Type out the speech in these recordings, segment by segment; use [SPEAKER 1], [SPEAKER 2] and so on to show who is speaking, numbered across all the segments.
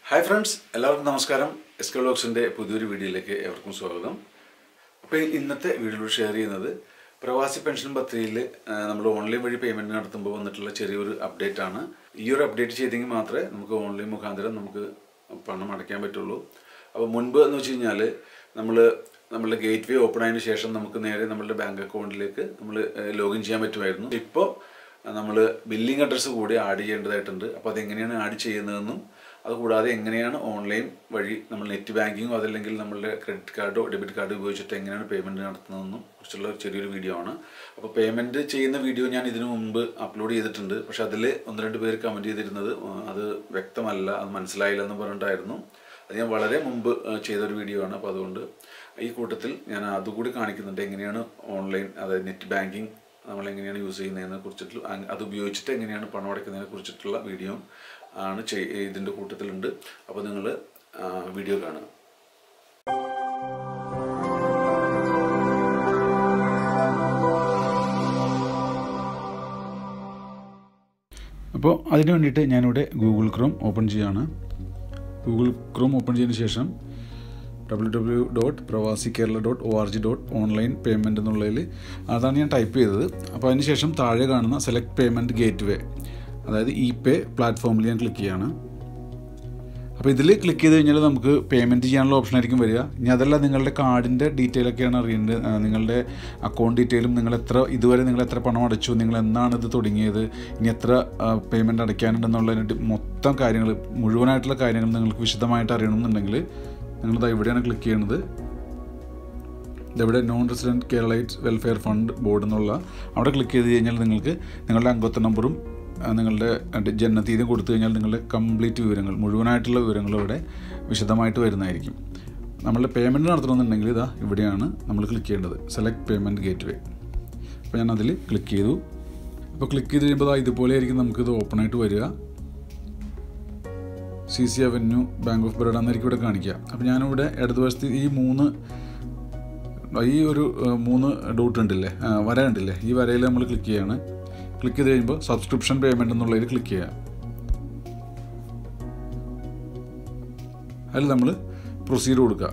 [SPEAKER 1] hi friends എല്ലാവർക്കും നമസ്കാരം S K വ്ളോഗ്സിൻ്റെ പുതിയൊരു വീഡിയോയിലേക്ക് ഏവർക്കും സ്വാഗതം അപ്പോൾ ഇന്നത്തെ വീഡിയോയിൽ ഷെയർ ചെയ്യുന്നത് പ്രവാസി പെൻഷൻ പദ്ധതിയിൽ നമ്മൾ ഓൺലൈൻ വഴി പേയ്മെൻറ്റ് നടത്തുമ്പോൾ വന്നിട്ടുള്ള ചെറിയൊരു അപ്ഡേറ്റ് ആണ് ഈ ഒരു അപ്ഡേറ്റ് ചെയ്തെങ്കിൽ മാത്രമേ നമുക്ക് ഓൺലൈൻ മുഖാന്തരം നമുക്ക് പണം അടയ്ക്കാൻ പറ്റുള്ളൂ അപ്പോൾ മുൻപ് എന്ന് വെച്ച് കഴിഞ്ഞാൽ നമ്മൾ നമ്മളുടെ ഗേറ്റ് വേ ഓപ്പൺ ആയതിനു ശേഷം നമുക്ക് നേരെ നമ്മളുടെ ബാങ്ക് അക്കൗണ്ടിലേക്ക് നമ്മൾ ലോഗിൻ ചെയ്യാൻ പറ്റുമായിരുന്നു ഇപ്പോൾ നമ്മൾ ബില്ലിംഗ് അഡ്രസ്സ് കൂടി ആഡ് ചെയ്യേണ്ടതായിട്ടുണ്ട് അപ്പോൾ അതെങ്ങനെയാണ് ആഡ് ചെയ്യുന്നതെന്നും അതുകൂടാതെ എങ്ങനെയാണ് ഓൺലൈൻ വഴി നമ്മൾ നെറ്റ് ബാങ്കിങ്ങോ അതല്ലെങ്കിൽ നമ്മളുടെ ക്രെഡിറ്റ് കാർഡോ ഡെബിറ്റ് കാർഡോ ഉപയോഗിച്ചിട്ട് എങ്ങനെയാണ് പേയ്മെൻറ്റ് നടത്തുന്നതെന്നും കുറിച്ചുള്ള ഒരു ചെറിയൊരു വീഡിയോ ആണ് അപ്പോൾ പേയ്മെൻറ്റ് ചെയ്യുന്ന വീഡിയോ ഞാൻ ഇതിനു മുമ്പ് അപ്ലോഡ് ചെയ്തിട്ടുണ്ട് പക്ഷേ അതിൽ ഒന്ന് രണ്ട് പേര് കമൻറ്റ് ചെയ്തിരുന്നത് ആ, അത് വ്യക്തമല്ല അത് മനസ്സിലായില്ല എന്ന് പറഞ്ഞിട്ടായിരുന്നു അത് ഞാൻ വളരെ മുമ്പ് ആ, ചെയ്തൊരു വീഡിയോ ആണ് അപ്പോൾ അതുകൊണ്ട് ഈ കൂട്ടത്തിൽ ഞാൻ അതുകൂടി കാണിക്കുന്നുണ്ട് എങ്ങനെയാണ് ഓൺലൈൻ അതായത് നെറ്റ് ബാങ്കിങ് നമ്മൾ എങ്ങനെയാണ് യൂസ് ചെയ്യുന്നതിനെ കുറിച്ചിട്ടുള്ള അങ് അത് ഉപയോഗിച്ചിട്ട് എങ്ങനെയാണ് പണം അടയ്ക്കുന്നതിനെ കുറിച്ചിട്ടുള്ള വീഡിയോ ആണ് ചെയ് ഇതിൻ്റെ കൂട്ടത്തിലുണ്ട് അപ്പോൾ നിങ്ങൾ വീഡിയോ കാണുക
[SPEAKER 2] അപ്പോൾ അതിന് വേണ്ടിയിട്ട് ഞാനിവിടെ ഗൂഗിൾ ക്രോം ഓപ്പൺ ചെയ്യുകയാണ് ഗൂഗിൾ ക്രോം ഓപ്പൺ ചെയ്തതിന് ശേഷം W W dot Pravasi Kerala dot O R G dot online payment എന്നുള്ളതിൽ അതാണ് ഞാൻ ടൈപ്പ് ചെയ്തത് അപ്പോൾ അതിന് ശേഷം താഴെ കാണുന്ന സെലക്ട് പേയ്മെൻറ്റ് ഗേറ്റ് വേ അതായത് ഇ പേ പ്ലാറ്റ്ഫോമിൽ ഞാൻ ക്ലിക്ക് ചെയ്യാണ് അപ്പോൾ ഇതിൽ ക്ലിക്ക് ചെയ്ത് കഴിഞ്ഞാൽ നമുക്ക് പേയ്മെൻറ്റ് ചെയ്യാനുള്ള ഓപ്ഷൻ ആയിരിക്കും വരിക ഇനി അതല്ല നിങ്ങളുടെ കാർഡിൻ്റെ ഡീറ്റെയിൽ ഒക്കെയാണ് അറിയേണ്ടത് ആ, നിങ്ങളുടെ അക്കൗണ്ട് ഡീറ്റെയിലും നിങ്ങൾ എത്ര ഇതുവരെ നിങ്ങൾ എത്ര പണം അടച്ചു നിങ്ങൾ എന്നാണ് ഇത് തുടങ്ങിയത് ഇനി എത്ര പേയ്മെൻറ്റ് അടയ്ക്കാനുണ്ടെന്നുള്ളതിൻ്റെ മൊത്തം കാര്യങ്ങൾ മുഴുവനായിട്ടുള്ള കാര്യങ്ങൾ നിങ്ങൾക്ക് വിശദമായിട്ട് അറിയണമെന്നുണ്ടെങ്കിൽ നിങ്ങളിത് ഇവിടെയാണ് ക്ലിക്ക് ചെയ്യുന്നത് ഇതെവിടെ non resident Keralite welfare fund board എന്നുള്ള അവിടെ ക്ലിക്ക് ചെയ്ത് കഴിഞ്ഞാൽ നിങ്ങൾക്ക് നിങ്ങളുടെ അംഗത്വ നമ്പറും ആ, നിങ്ങളുടെ ഡ- ജനനത്തീയതിയും കൊടുത്തു കഴിഞ്ഞാൽ നിങ്ങളുടെ കംപ്ലീറ്റ് വിവരങ്ങൾ മുഴുവനായിട്ടുള്ള വിവരങ്ങൾ ഇവിടെ വിശദമായിട്ട് വരുന്നതായിരിക്കും നമ്മളുടെ പേയ്മെൻറ്റ് നടത്തണമെന്നുണ്ടെങ്കിൽ ഇതാ ഇവിടെയാണ് നമ്മൾ ക്ലിക്ക് ചെയ്യേണ്ടത് സെലക്ട് പേയ്മെൻറ്റ് ഗേറ്റ് വേ അപ്പോൾ ഞാൻ അതിൽ ക്ലിക്ക് ചെയ്തു അപ്പോൾ ക്ലിക്ക് ചെയ്ത് കഴിയുമ്പോൾ ദാ ഇതുപോലെ ആയിരിക്കും നമുക്കിത് ഓപ്പൺ ആയിട്ട് വരിക C C Avenue Bank of Baroda എന്നായിരിക്കും ഇവിടെ കാണിക്കുക അപ്പോൾ ഞാനിവിടെ ഇടതുവശത്ത് ഈ മൂന്ന് ഈ ഒരു ഏഹ്, മൂന്ന് ഡോട്ട് ഉണ്ടല്ലേ ആ, വര ഉണ്ടല്ലേ ഈ വരയിൽ നമ്മൾ ക്ലിക്ക് ചെയ്യാണ് ക്ലിക്ക് ചെയ്ത് കഴിയുമ്പോൾ സബ്സ്ക്രിപ്ഷൻ പേയ്മെൻറ്റ് എന്നുള്ളതിൽ ക്ലിക്ക് ചെയ്യാം അതിൽ നമ്മൾ പ്രൊസീഡ് കൊടുക്കുക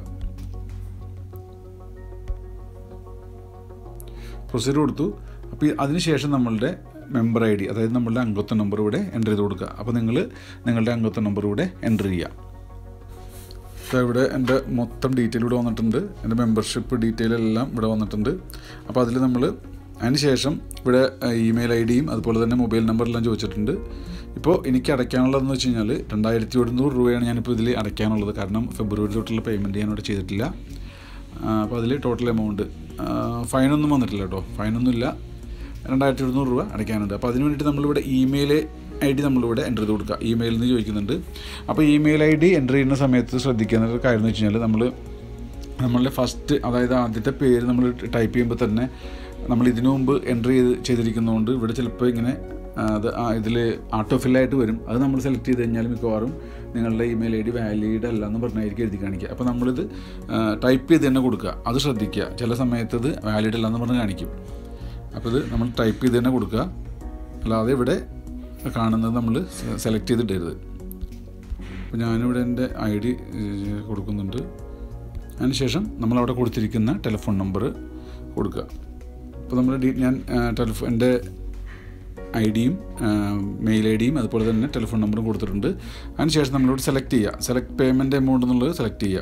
[SPEAKER 2] പ്രൊസീഡ് കൊടുത്തു അപ്പോൾ അതിനുശേഷം നമ്മളുടെ മെമ്പർ ഐ ഡി അതായത് നമ്മളുടെ അംഗത്വ നമ്പർ ഇവിടെ എൻ്റർ ചെയ്ത് കൊടുക്കുക അപ്പോൾ നിങ്ങൾ നിങ്ങളുടെ അംഗത്വ നമ്പർ ഇവിടെ എൻ്റർ ചെയ്യുക അപ്പോൾ ഇവിടെ എൻ്റെ മൊത്തം ഡീറ്റെയിൽ ഇവിടെ വന്നിട്ടുണ്ട് എൻ്റെ മെമ്പർഷിപ്പ് ഡീറ്റെയിൽ എല്ലാം ഇവിടെ വന്നിട്ടുണ്ട് അപ്പോൾ അതിൽ നമ്മൾ അതിന് ശേഷം ഇവിടെ ഇമെയിൽ ഐ ഡിയും അതുപോലെ തന്നെ മൊബൈൽ നമ്പറെല്ലാം ചോദിച്ചിട്ടുണ്ട് ഇപ്പോൾ എനിക്ക് അടയ്ക്കാനുള്ളതെന്ന് വെച്ച് കഴിഞ്ഞാൽ രണ്ടായിരത്തി ഒരുന്നൂറ് രൂപയാണ് ഞാനിപ്പോൾ ഇതിൽ അടയ്ക്കാനുള്ളത് കാരണം ഫെബ്രുവരി തൊട്ടുള്ള പേയ്മെൻറ്റ് ഞാൻ ഇവിടെ ചെയ്തിട്ടില്ല ആ, അപ്പോൾ അതിൽ ടോട്ടൽ എമൗണ്ട് ഫൈനൊന്നും വന്നിട്ടില്ല കേട്ടോ ഫൈനൊന്നും ഇല്ല രണ്ടായിരത്തി എഴുന്നൂറ് രൂപ അടയ്ക്കാനുണ്ട് അപ്പോൾ അതിന് വേണ്ടിയിട്ട് നമ്മളിവിടെ ഇമെയിൽ ഐ ഡി നമ്മളിവിടെ എൻ്റർ ചെയ്ത് കൊടുക്കുക ഇമെയിലിൽ നിന്ന് ചോദിക്കുന്നുണ്ട് അപ്പോൾ ഇമെയിൽ ഐ ഡി എൻ്റർ ചെയ്യുന്ന സമയത്ത് ശ്രദ്ധിക്കേണ്ട ഒരു കാര്യം എന്ന് വെച്ച് കഴിഞ്ഞാൽ നമ്മൾ നമ്മളുടെ ഫസ്റ്റ് അതായത് ആദ്യത്തെ പേര് നമ്മൾ ടൈപ്പ് ചെയ്യുമ്പോൾ തന്നെ നമ്മൾ ഇതിനു മുമ്പ് എൻ്റർ ചെയ്ത് ചെയ്തിരിക്കുന്നതുകൊണ്ട് ഇവിടെ ചിലപ്പോൾ ഇങ്ങനെ ആ, അത് ഇതിൽ ആട്ടോ ഫില്ലായിട്ട് വരും അത് നമ്മൾ സെലക്ട് ചെയ്ത് കഴിഞ്ഞാൽ മിക്കവാറും നിങ്ങളുടെ ഇമെയിൽ ഐ ഡി വാലിഡ് അല്ല എന്ന് പറഞ്ഞായിരിക്കും എഴുതി കാണിക്കുക അപ്പോൾ നമ്മളിത് ടൈപ്പ് ചെയ്ത് തന്നെ കൊടുക്കുക അത് ശ്രദ്ധിക്കുക ചില സമയത്ത് ഇത് വാലിഡ് അല്ല എന്ന് പറഞ്ഞ് കാണിക്കും അപ്പോൾ ഇത് നമ്മൾ ടൈപ്പ് ചെയ്ത് തന്നെ കൊടുക്കുക അല്ലാതെ ഇവിടെ കാണുന്നത് നമ്മൾ സെലക്ട് ചെയ്തിടരുത് അപ്പോൾ ഞാനിവിടെ എൻ്റെ ഐ ഡി കൊടുക്കുന്നുണ്ട് അതിനുശേഷം നമ്മളവിടെ കൊടുത്തിരിക്കുന്ന ടെലിഫോൺ നമ്പർ കൊടുക്കുക അപ്പോൾ നമ്മൾ ഡി ഞാൻ ടെലിഫോൺ എൻ്റെ ഐ ഡിയും മെയിൽ ഐ ഡിയും അതുപോലെ തന്നെ ടെലിഫോൺ നമ്പറും കൊടുത്തിട്ടുണ്ട് അതിനുശേഷം നമ്മളിവിടെ സെലക്ട് ചെയ്യുക സെലക്ട് പേയ്മെൻറ്റ് എമൗണ്ട് എന്നുള്ളത് സെലക്ട് ചെയ്യുക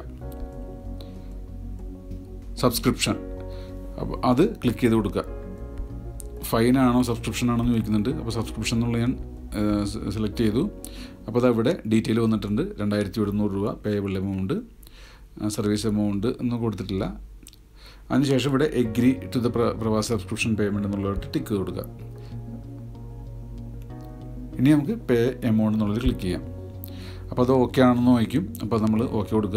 [SPEAKER 2] സബ്സ്ക്രിപ്ഷൻ അപ്പോൾ അത് ക്ലിക്ക് ചെയ്ത് കൊടുക്കുക ഫൈനാണോ സബ്സ്ക്രിപ്ഷൻ ആണോ എന്ന് ചോദിക്കുന്നുണ്ട് അപ്പോൾ സബ്സ്ക്രിപ്ഷൻ എന്നുള്ള ഞാൻ സെലക്ട് ചെയ്തു അപ്പോൾ അത് അവിടെ ഡീറ്റെയിൽ വന്നിട്ടുണ്ട് രണ്ടായിരത്തി എഴുന്നൂറ് രൂപ പേയബിൾ എമൗണ്ട് സർവീസ് എമൗണ്ട് ഒന്നും കൊടുത്തിട്ടില്ല അതിനുശേഷം ഇവിടെ agree to the Pravasa subscription payment എന്നുള്ളതായിട്ട് ടിക്ക് കൊടുക്കുക ഇനി നമുക്ക് പേ എമൗണ്ട് എന്നുള്ളത് ക്ലിക്ക് ചെയ്യാം അപ്പോൾ അത് ഓക്കെ ആണെന്ന് നോക്കും അപ്പോൾ നമ്മൾ ഓക്കെ കൊടുക്കുക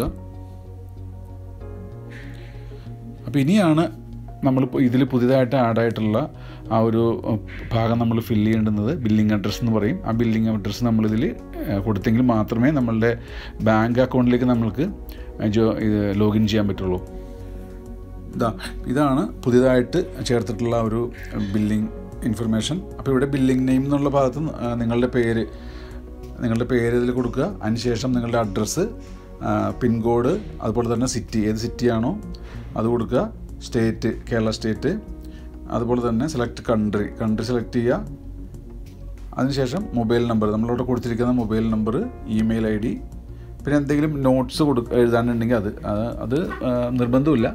[SPEAKER 2] അപ്പോൾ ഇനിയാണ് നമ്മൾ ഇതിൽ പുതിയതായിട്ട് ആഡ് ആയിട്ടുള്ള ആ ഒരു ഉം, ഭാഗം നമ്മൾ ഫില്ല് ചെയ്യേണ്ടുന്നത് ബില്ലിംഗ് അഡ്രസ്സ് എന്ന് പറയും ആ ബില്ലിംഗ് അഡ്രസ്സ് നമ്മളിതിൽ കൊടുത്തെങ്കിൽ മാത്രമേ നമ്മളുടെ ബാങ്ക് അക്കൗണ്ടിലേക്ക് നമ്മൾക്ക് ജോ ഇത് ലോഗിൻ ചെയ്യാൻ പറ്റുള്ളൂ ഇതാ ഇതാണ് പുതിയതായിട്ട് ചേർത്തിട്ടുള്ള ഒരു ബില്ലിംഗ് ഇൻഫർമേഷൻ അപ്പോൾ ഇവിടെ ബില്ലിംഗ് നെയിം എന്നുള്ള ഭാഗത്ത് ന- ആ, നിങ്ങളുടെ പേര് നിങ്ങളുടെ പേര് ഇതിൽ കൊടുക്കുക അതിനുശേഷം നിങ്ങളുടെ അഡ്രസ്സ് പിൻകോഡ് അതുപോലെ തന്നെ സിറ്റി ഏത് സിറ്റിയാണോ അത് കൊടുക്കുക സ്റ്റേറ്റ് കേരള സ്റ്റേറ്റ് അതുപോലെ തന്നെ സെലക്ട് കൺട്രി കൺട്രി സെലക്ട് ചെയ്യുക അതിനുശേഷം മൊബൈൽ നമ്പർ നമ്മളിവിടെ കൊടുത്തിരിക്കുന്ന mobile number email I D പിന്നെ എന്തെങ്കിലും നോട്ട്സ് കൊടു എഴുതാനുണ്ടെങ്കിൽ അത് അത് അത് ആ, നിർബന്ധമില്ല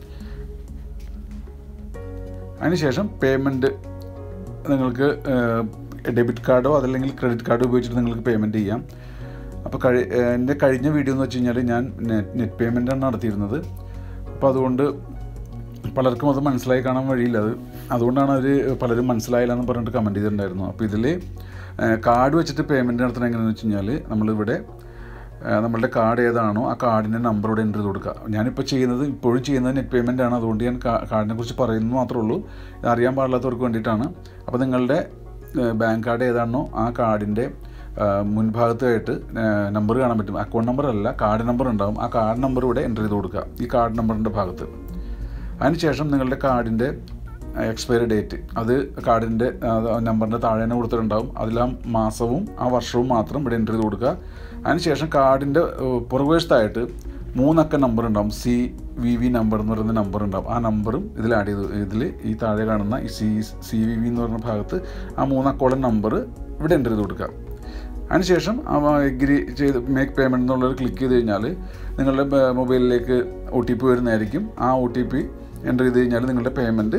[SPEAKER 2] അതിനുശേഷം പേയ്മെൻറ്റ് നിങ്ങൾക്ക് ഡെബിറ്റ് കാർഡോ അതല്ലെങ്കിൽ ക്രെഡിറ്റ് കാർഡോ ഉപയോഗിച്ചിട്ട് നിങ്ങൾക്ക് പേയ്മെൻറ്റ് ചെയ്യാം അപ്പോൾ കഴി ഏഹ് എൻ്റെ കഴിഞ്ഞ വീഡിയോ എന്ന് വെച്ച് കഴിഞ്ഞാൽ ഞാൻ നെറ്റ് നെറ്റ് പേയ്മെൻറ്റാണ് നടത്തിയിരുന്നത് അപ്പോൾ അതുകൊണ്ട് പലർക്കും അത് മനസ്സിലായി കാണാൻ വഴിയില്ല അത് അതുകൊണ്ടാണ് അവർ പലരും മനസ്സിലായില്ല എന്ന് പറഞ്ഞിട്ട് കമൻറ്റ് ചെയ്തിട്ടുണ്ടായിരുന്നു അപ്പോൾ ഇതിൽ കാർഡ് വെച്ചിട്ട് പേയ്മെൻറ്റ് നടത്തണം എങ്ങനെയാണെന്ന് വെച്ച് കഴിഞ്ഞാൽ നമ്മളിവിടെ ഏഹ് നമ്മളുടെ കാർഡ് ഏതാണോ ആ കാർഡിൻ്റെ നമ്പർ ഇവിടെ എൻ്റർ ചെയ്ത് കൊടുക്കുക ഞാനിപ്പോൾ ചെയ്യുന്നത് ഇപ്പോഴും ചെയ്യുന്നത് നെറ്റ് പേയ്മെൻ്റ് ആണ് അതുകൊണ്ട് ഞാൻ കാ- കാർഡിനെ കുറിച്ച് പറയുന്നത് മാത്രമേ ഉള്ളൂ ഇത് അറിയാൻ പാടില്ലാത്തവർക്ക് വേണ്ടിയിട്ടാണ് അപ്പോൾ നിങ്ങളുടെ ഏഹ് ബാങ്ക് കാർഡ് ഏതാണോ ആ കാർഡിൻ്റെ ഏഹ് മുൻഭാഗത്തായിട്ട് നമ്പർ കാണാൻ പറ്റും അക്കൗണ്ട് നമ്പർ അല്ല കാർഡ് നമ്പർ ഉണ്ടാകും ആ കാർഡ് നമ്പർ ഇവിടെ എൻ്റർ ചെയ്ത് കൊടുക്കുക ഈ കാർഡ് നമ്പറിൻ്റെ ഭാഗത്ത് അതിനുശേഷം നിങ്ങളുടെ കാർഡിൻ്റെ എക്സ്പയറി ഡേറ്റ് അത് കാർഡിൻ്റെ നമ്പറിൻ്റെ താഴെ തന്നെ കൊടുത്തിട്ടുണ്ടാവും അതിൽ ആ മാസവും ആ വർഷവും മാത്രം ഇവിടെ എൻ്റർ ചെയ്ത് കൊടുക്കുക അതിനുശേഷം കാർഡിൻ്റെ പുറകുവശത്തായിട്ട് മൂന്നക്ക നമ്പർ ഉണ്ടാവും സി വി വി നമ്പർ എന്ന് പറയുന്ന നമ്പർ ഉണ്ടാവും ആ നമ്പറും ഇതിൽ ആഡ് ചെയ്തു ഇതിൽ ഈ താഴെ കാണുന്ന ഈ സി സി വി വി എന്ന് പറയുന്ന ഭാഗത്ത് ആ മൂന്നക്കോളം നമ്പർ ഇവിടെ എൻ്റർ ചെയ്ത് കൊടുക്കുക അതിനുശേഷം എഗ്രി ചെയ്ത് മേക്ക് പേയ്മെൻറ്റ് എന്നുള്ളത് ക്ലിക്ക് ചെയ്ത് കഴിഞ്ഞാൽ നിങ്ങളുടെ ബ- മൊബൈലിലേക്ക് ഒ ടി പി വരുന്നതായിരിക്കും ആ ഒ ടി പി എൻ്റർ ചെയ്ത് കഴിഞ്ഞാൽ നിങ്ങളുടെ പേയ്മെൻറ്റ്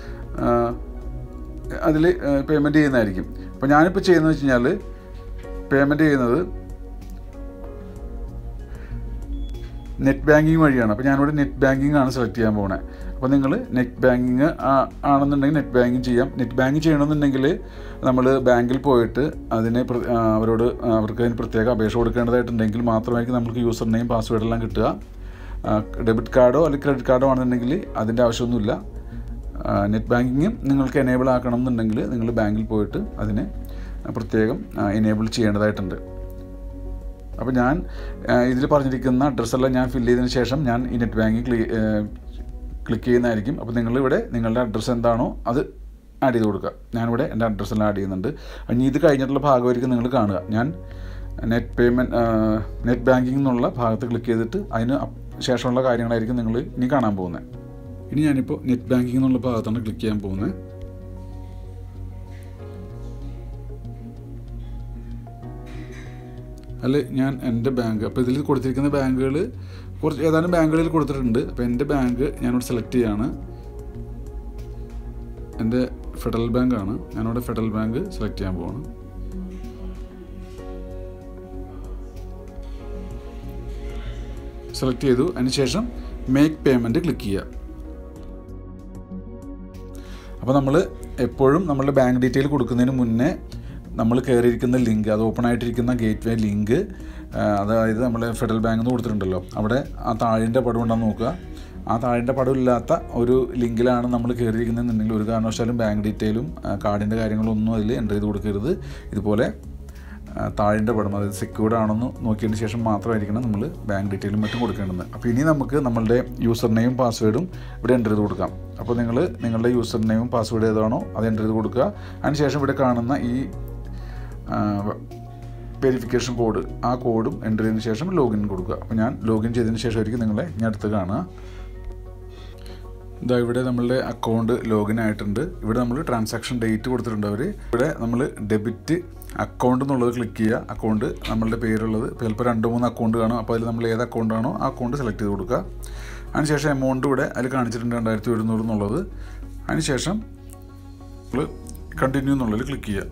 [SPEAKER 2] അതിൽ പേയ്മെൻറ്റ് ചെയ്യുന്നതായിരിക്കും അപ്പോൾ ഞാനിപ്പോൾ ചെയ്യുന്നത് വെച്ച് കഴിഞ്ഞാൽ പേയ്മെൻറ്റ് ചെയ്യുന്നത് നെറ്റ് ബാങ്കിങ് വഴിയാണ് അപ്പോൾ ഞാനിവിടെ നെറ്റ് ബാങ്കിങ് ആണ് സെലക്ട് ചെയ്യാൻ പോകുന്നത് അപ്പോൾ നിങ്ങൾ നെറ്റ് ബാങ്കിങ് ആണെന്നുണ്ടെങ്കിൽ നെറ്റ് ബാങ്കിങ് ചെയ്യാം നെറ്റ് ബാങ്കിങ് ചെയ്യണമെന്നുണ്ടെങ്കിൽ നമ്മൾ ബാങ്കിൽ പോയിട്ട് അതിനെ പ്ര- ആ, അവരോട് അവർക്ക് അതിന് പ്രത്യേക അപേക്ഷ കൊടുക്കേണ്ടതായിട്ടുണ്ടെങ്കിൽ മാത്രമായിരിക്കും നമുക്ക് യൂസർ നെയിം പാസ്വേഡ് എല്ലാം കിട്ടുക ഡെബിറ്റ് കാർഡോ അല്ലെങ്കിൽ ക്രെഡിറ്റ് കാർഡോ ആണെന്നുണ്ടെങ്കിൽ അതിൻ്റെ ആവശ്യമൊന്നുമില്ല നെറ്റ് ബാങ്കിങ്ങും നിങ്ങൾക്ക് എനേബിൾ ആക്കണം എന്നുണ്ടെങ്കിൽ നിങ്ങൾ ബാങ്കിൽ പോയിട്ട് അതിനെ പ്രത്യേകം എനേബിൾ ചെയ്യേണ്ടതായിട്ടുണ്ട് അപ്പോൾ ഞാൻ ഇതിൽ പറഞ്ഞിരിക്കുന്ന അഡ്രസ്സെല്ലാം ഞാൻ ഫില്ല് ചെയ്തതിന് ശേഷം ഞാൻ ഈ നെറ്റ് ബാങ്കിങ് ക്ലി ക്ലിക്ക് ചെയ്യുന്നതായിരിക്കും അപ്പോൾ നിങ്ങളിവിടെ നിങ്ങളുടെ അഡ്രസ്സ് എന്താണോ അത് ആഡ് ചെയ്ത് കൊടുക്കുക ഞാനിവിടെ എൻ്റെ അഡ്രസ്സെല്ലാം ആഡ് ചെയ്യുന്നുണ്ട് ഇനി ഇത് കഴിഞ്ഞിട്ടുള്ള ഭാഗമായിരിക്കും നിങ്ങൾ കാണുക ഞാൻ നെറ്റ് പേയ്മെൻറ്റ് നെറ്റ് ബാങ്കിങ് എന്നുള്ള ഭാഗത്ത് ക്ലിക്ക് ചെയ്തിട്ട് അതിന് അപ്പ് ശേഷമുള്ള കാര്യങ്ങളായിരിക്കും നിങ്ങൾ ഇനി കാണാൻ പോകുന്നത് ഇനി ഞാനിപ്പോൾ നെറ്റ് ബാങ്കിങ് എന്നുള്ള ഭാഗത്താണ് ക്ലിക്ക് ചെയ്യാൻ പോകുന്നത് അതിൽ ഞാൻ എൻ്റെ ബാങ്ക് അപ്പോൾ ഇതിൽ കൊടുത്തിരിക്കുന്ന ബാങ്കുകൾ കുറച്ച് ഏതാനും ബാങ്കുകളിൽ കൊടുത്തിട്ടുണ്ട് അപ്പോൾ എൻ്റെ ബാങ്ക് ഞാനിവിടെ സെലക്ട് ചെയ്യാണ് എൻ്റെ ഫെഡറൽ ബാങ്കാണ് ഞാനിവിടെ ഫെഡറൽ ബാങ്ക് സെലക്ട് ചെയ്യാൻ പോവാണ് സെലക്ട് ചെയ്തു അതിനുശേഷം മേക്ക് പേയ്മെൻറ്റ് ക്ലിക്ക് ചെയ്യുക അപ്പോൾ നമ്മൾ എപ്പോഴും നമ്മളുടെ ബാങ്ക് ഡീറ്റെയിൽ കൊടുക്കുന്നതിന് മുന്നേ നമ്മൾ കയറിയിരിക്കുന്ന ലിങ്ക് അത് ഓപ്പൺ ആയിട്ടിരിക്കുന്ന ഗേറ്റ് വേ ലിങ്ക് അതായത് നമ്മൾ ഫെഡറൽ ബാങ്കിൽ നിന്ന് കൊടുത്തിട്ടുണ്ടല്ലോ അവിടെ ആ താഴിൻ്റെ പടം ഉണ്ടെന്ന് നോക്കുക ആ താഴിൻ്റെ പടം ഇല്ലാത്ത ഒരു ലിങ്കിലാണ് നമ്മൾ കയറിയിരിക്കുന്നതെന്നുണ്ടെങ്കിൽ ഒരു കാരണവശാലും ബാങ്ക് ഡീറ്റെയിലും കാർഡിൻ്റെ കാര്യങ്ങളൊന്നും അതിൽ എൻ്റർ ചെയ്ത് കൊടുക്കരുത് ഇതുപോലെ താഴിൻ്റെ പടം അതായത് സെക്യൂർഡ് ആണെന്ന് നോക്കിയതിന് ശേഷം മാത്രമായിരിക്കണം നമ്മൾ ബാങ്ക് ഡീറ്റെയിലും മറ്റും കൊടുക്കേണ്ടത് അപ്പോൾ ഇനി നമുക്ക് നമ്മളുടെ യൂസർ നെയിം പാസ്വേഡും ഇവിടെ എൻ്റർ ചെയ്ത് കൊടുക്കാം അപ്പോൾ നിങ്ങൾ നിങ്ങളുടെ യൂസർ നെയിമും പാസ്വേഡ് ഏതാണോ അത് എൻ്റർ ചെയ്ത് കൊടുക്കുക അതിനുശേഷം ഇവിടെ കാണുന്ന ഈ വെരിഫിക്കേഷൻ കോഡ് ആ കോഡും എൻ്റർ ചെയ്തതിന് ശേഷം ലോഗിൻ കൊടുക്കുക അപ്പോൾ ഞാൻ ലോഗിൻ ചെയ്തതിന് ശേഷമായിരിക്കും നിങ്ങളെ ഞാൻ അടുത്ത് കാണുക ഇതാ ഇവിടെ നമ്മളുടെ അക്കൗണ്ട് ലോഗിൻ ആയിട്ടുണ്ട് ഇവിടെ നമ്മൾ ട്രാൻസാക്ഷൻ ഡേറ്റ് കൊടുത്തിട്ടുണ്ട് അവർ ഇവിടെ നമ്മൾ ഡെബിറ്റ് അക്കൗണ്ട് എന്നുള്ളത് ക്ലിക്ക് ചെയ്യുക അക്കൗണ്ട് നമ്മളുടെ പേരുള്ളത് ഇപ്പോൾ ചിലപ്പോൾ രണ്ട് മൂന്ന് അക്കൗണ്ട് കാണും അപ്പോൾ അതിൽ നമ്മൾ ഏത് അക്കൗണ്ടാണോ ആ അക്കൗണ്ട് സെലക്ട് ചെയ്ത് കൊടുക്കുക അതിനുശേഷം എമൗണ്ട് ഇവിടെ അതിൽ കാണിച്ചിട്ടുണ്ട് രണ്ടായിരത്തി ഒരുന്നൂറ് എന്നുള്ളത് അതിനുശേഷം നമ്മൾ കണ്ടിന്യൂ എന്നുള്ളതിൽ ക്ലിക്ക് ചെയ്യുക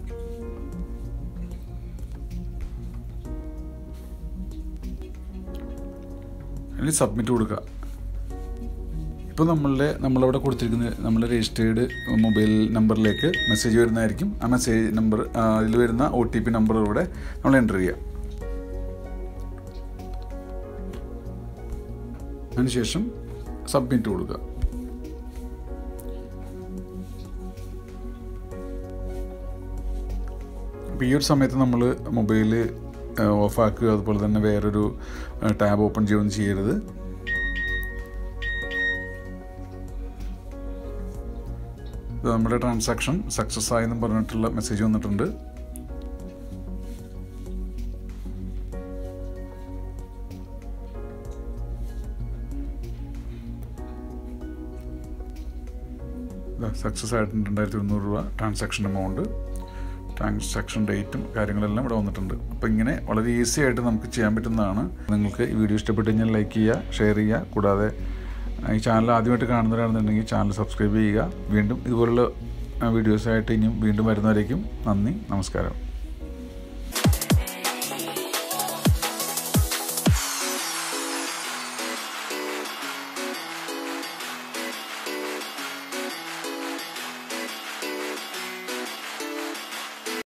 [SPEAKER 2] അതിൽ സബ്മിറ്റ് കൊടുക്കുക ഇപ്പോൾ നമ്മളുടെ നമ്മളവിടെ കൊടുത്തിരിക്കുന്ന നമ്മുടെ രജിസ്റ്റേർഡ് മൊബൈൽ നമ്പറിലേക്ക് മെസ്സേജ് വരുന്നതായിരിക്കും ആ മെസ്സേജ് നമ്പർ അതിൽ വരുന്ന ഒ ടി പി നമ്പർ ഇവിടെ നമ്മൾ എൻ്റർ ചെയ്യുക അതിനുശേഷം സബ്മിറ്റ് കൊടുക്കുക അപ്പോൾ ഈ ഒരു സമയത്ത് നമ്മൾ മൊബൈൽ ഓഫാക്കുക അതുപോലെ തന്നെ വേറൊരു ടാബ് ഓപ്പൺ ചെയ്യുകയൊന്നും ചെയ്യരുത് ഇത് നമ്മുടെ ട്രാൻസാക്ഷൻ സക്സസ് ആയെന്നും പറഞ്ഞിട്ടുള്ള മെസ്സേജ് വന്നിട്ടുണ്ട് സക്സസ് ആയിട്ടുണ്ട് രണ്ടായിരത്തി ഇരുന്നൂറ് രൂപ ട്രാൻസാക്ഷൻ എമൗണ്ട് ട്രാൻസാക്ഷൻ ഡേറ്റും കാര്യങ്ങളെല്ലാം ഇവിടെ വന്നിട്ടുണ്ട് അപ്പോൾ ഇങ്ങനെ വളരെ ഈസി ആയിട്ട് നമുക്ക് ചെയ്യാൻ പറ്റുന്നതാണ് നിങ്ങൾക്ക് ഈ വീഡിയോ ഇഷ്ടപ്പെട്ട് കഴിഞ്ഞാൽ ലൈക്ക് ചെയ്യുക ഷെയർ ചെയ്യുക കൂടാതെ ഈ ചാനൽ ആദ്യമായിട്ട് കാണുന്നവരാണെന്നുണ്ടെങ്കിൽ ചാനൽ സബ്സ്ക്രൈബ് ചെയ്യുക വീണ്ടും ഇതുപോലുള്ള വീഡിയോസായിട്ട് ഇനിയും വീണ്ടും വരുന്നവരേക്കും നന്ദി നമസ്കാരം